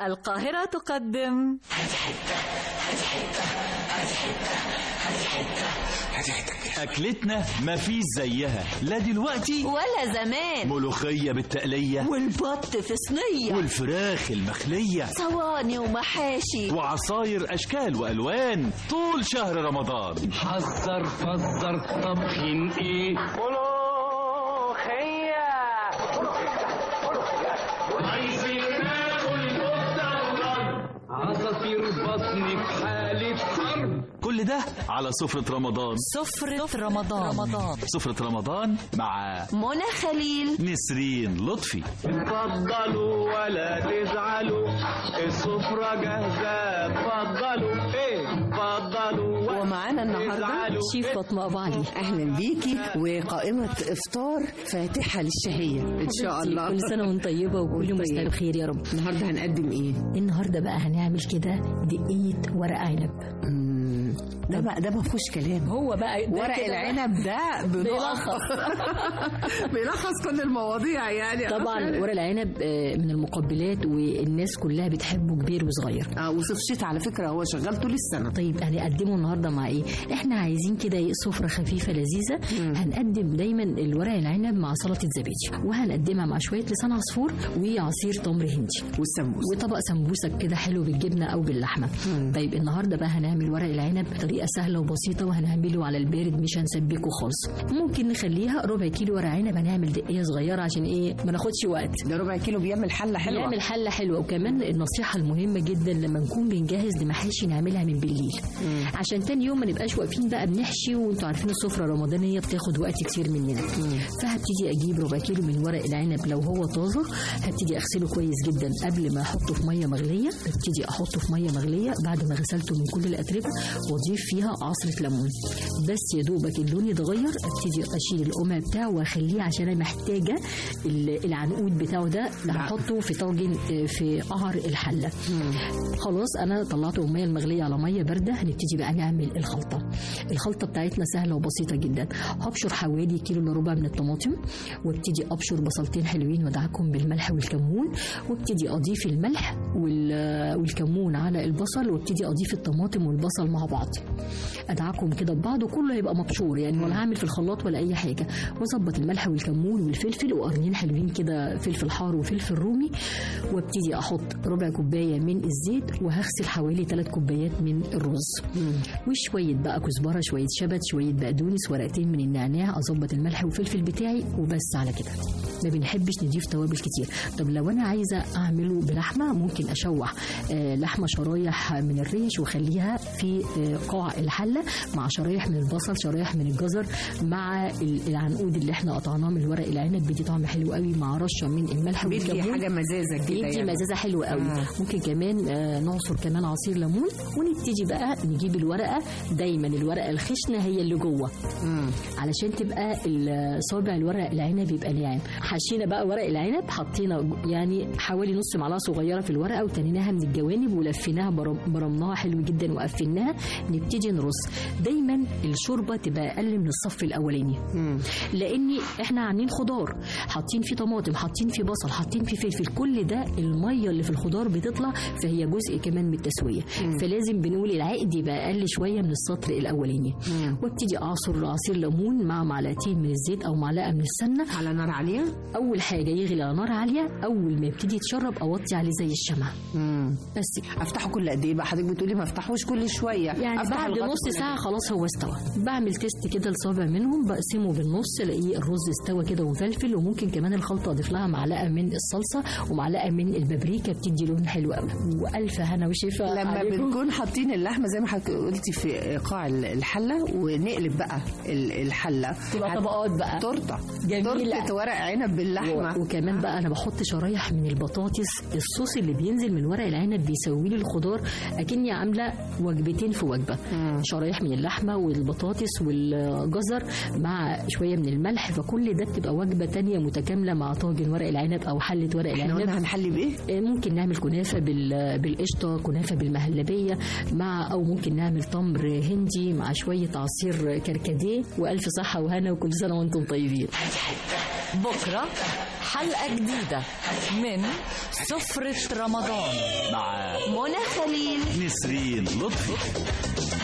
القاهرة تقدم أكلتنا مفيش زيها لا دلوقتي ولا زمان ملوخية بالتقلية والبط في صينية والفراخ المخلية صواني ومحاشي وعصاير أشكال وألوان طول شهر رمضان حذر فزر طبخين ايه عايزين ناكل مستورد عصافير بطني في حالة حرب كل ده على سفرة رمضان سفرة رمضان رمضان سفرة رمضان مع منى خليل نسرين لطفي اتفضلوا ولا تزعلوا السفرة جاهزة اتفضلوا ايه اتفضلوا ولا ومعانا النهارده تزعلوا. شيف فاطمه ابو علي اهلا بيكي وقائمه افطار فاتحه للشهيه ان شاء الله كل سنة وانت طيبة وكل وانت مستوى طيب. بخير يا رب النهارده هنقدم ايه النهاردة بقى هنعمل كده دقيقة ورق عنب مم، ده بقى ده ما فيهوش كلام هو بقى ده ورق كده العنب ده بيلخص بيلخص كل المواضيع يعني طبعا ورق العنب آه، من المقبلات والناس كلها بتحبه كبير وصغير اه وصيف شتاء على فكره هو شغال طول السنه طيب هنقدمه النهارده مع ايه؟ احنا عايزين كده ايه سفره خفيفه لذيذه هنقدم دايما الورق العنب مع سلطه زبادي وهنقدمها مع شويه لسان عصفور وعصير تمر هندي والسمبوس وطبق سمبوسك كده حلو بالجبنه او باللحمه طيب النهارده بقى هنعمل ورق العنب بطريقه سهله وبسيطه وهنعمله على البارد مش هنسبكه خالص ممكن نخليها ربع كيلو ورق عنب هنعمل دقيه صغيره عشان ايه ما ناخدش وقت ده ربع كيلو بيعمل حله حلوه نعمل حله حلوه وكمان النصيحه المهمه جدا لما نكون بنجهز لمحاشي نعملها من بالليل عشان تاني يوم ما نبقاش واقفين بقى بنحشي وانتوا عارفين السفره الرمضانيه بتاخد وقت كتير مننا فهبتدي اجيب ربع كيلو من ورق العنب لو هو طازه هبتدي اغسله كويس جدا قبل ما احطه في ميه مغليه ببتدي احطه في ميه مغليه بعد ما غسلته من كل الاتربه واضيف فيها عصره ليمون بس يا دوبك اللون يتغير ابتدي اشيل القمع بتاعه واخليه عشان انا محتاجه ال- العنقود بتاعه ده اللي هحطه في طاجن آه، في قعر الحله خلاص انا طلعت الميه المغليه على ميه بارده هنبتدي بقى نعمل الخلطه الخلطه بتاعتنا سهله وبسيطه جدا هبشر حوالي كيلو الا ربع من الطماطم وابتدي ابشر بصلتين حلوين وادعكهم بالملح والكمون وابتدي اضيف الملح وال- والكمون على البصل وابتدي اضيف الطماطم والبصل مع بعض ادعكهم كده ببعض وكله هيبقى مبشور يعني ولا هعمل في الخلاط ولا اي حاجه واظبط الملح والكمون والفلفل وقرنين حلوين كده فلفل حار وفلفل رومي وابتدي احط ربع كوبايه من الزيت وهغسل حوالي 3 كوبايات من الرز وشويه بقى كزبره شويه شبت شويه بقدونس ورقتين من النعناع اظبط الملح والفلفل بتاعي وبس على كده ما بنحبش نضيف توابل كتير طب لو انا عايزه اعمله بلحمه ممكن اشوح آه، لحمه شرايح من الريش واخليها في آه، قاع الحله مع شرايح من البصل شرايح من الجزر مع ال- العنقود اللي احنا قطعناه من ورق العنب بيدي طعم حلو قوي مع رشه من الملح بيدي والكمون حاجه مزازه كده بيدي يعني. مزازه حلوه قوي آه. ممكن كمان آه، نعصر كمان عصير ليمون ونبتدي بقى نجيب الورقه دايما الورقه الخشنه هي اللي جوه مم. علشان تبقى ال- صابع الورق العنب يبقى ناعم حشينا بقى ورق العنب حطينا يعني حوالي نص معلقه صغيره في الورقه وتنيناها من الجوانب ولفيناها برم- برمناها حلو جدا وقفلناها نبتدي نرص دايما الشوربه تبقى اقل من الصف الاولاني مم. لان احنا عاملين خضار حاطين فيه طماطم حاطين فيه بصل حاطين فيه فلفل كل ده الميه اللي في الخضار بتطلع فهي جزء كمان من التسويه فلازم بنقول العقد يبقى اقل شويه من السطر الاولاني وابتدي اعصر عصير ليمون مع معلقتين من الزيت او معلقه من السمنه على نار عاليه اول حاجه يغلي على نار عاليه اول ما يبتدي يتشرب اوطي عليه زي الشمع مم. بس كده. افتحه كل قد ايه بقى حضرتك بتقولي ما افتحوش كل شويه يعني أفتح بعد الغطا نص كل ساعة قد خلاص هو استوى بعمل تيست كده لصابع منهم بقسمه بالنص الاقيه الرز استوى كده ومفلفل وممكن كمان الخلطة اضيف لها معلقة من الصلصة ومعلقة من البابريكا بتدي لون حلو قوي والف هنا وشفا إيه؟ لما عليكم. بنكون حاطين اللحمه زي ما حضرتك قلتي في قاع الحله ونقلب بقى ال- الحله تبقى هت- طبقات بقى تورته جميلة. تورته ورق عنب باللحمه و- وكمان بقى انا بحط شرايح من البطاطس الصوص اللي بينزل من ورق العنب بيسوي لي الخضار اكني عامله وجبتين في وجبه شرايح من اللحمه والبطاطس والجزر مع شويه من الملح فكل ده بتبقى وجبه تانية متكامله مع طاجن ورق العنب او حله ورق احنا قلنا العنب هنحلي بايه؟ آه، ممكن نعمل كنافه بال- بالقشطه كنافه بالمهلبيه مع او ممكن نعمل تمر هندي مع شويه عصير كركديه والف صحه وهنا وكل سنه وانتم طيبين بكرة حلقة جديدة من سفرة رمضان مع منى خليل نسرين لطفي